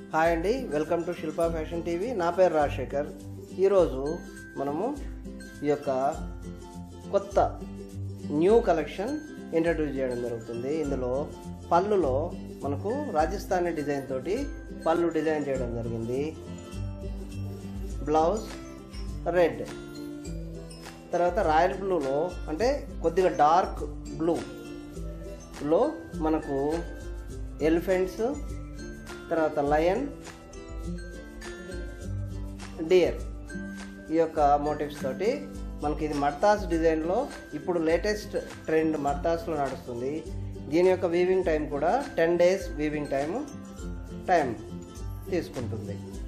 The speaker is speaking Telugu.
హాయ్ అండి welcome to Shilpa fashion TV నా పేరు రాజశేఖర్ ఈరోజు మనము ఈ యొక్క కొత్త న్యూ కలెక్షన్ ఇంట్రడ్యూస్ చేయడం జరుగుతుంది ఇందులో పళ్ళులో మనకు రాజస్థానీ డిజైన్ తోటి పళ్ళు డిజైన్ చేయడం జరిగింది బ్లౌజ్ రెడ్ తర్వాత రాయల్ బ్లూలో అంటే కొద్దిగా డార్క్ బ్లూలో మనకు ఎలిఫెంట్స్ తర్వాత లయన్ డియర్ ఈ యొక్క మోటివ్స్ తోటి మనకి ఇది మర్తాస్ డిజైన్లో ఇప్పుడు లేటెస్ట్ ట్రెండ్ మర్తాస్లో నడుస్తుంది దీని యొక్క వీవింగ్ టైం కూడా ten days weaving time time తీసుకుంటుంది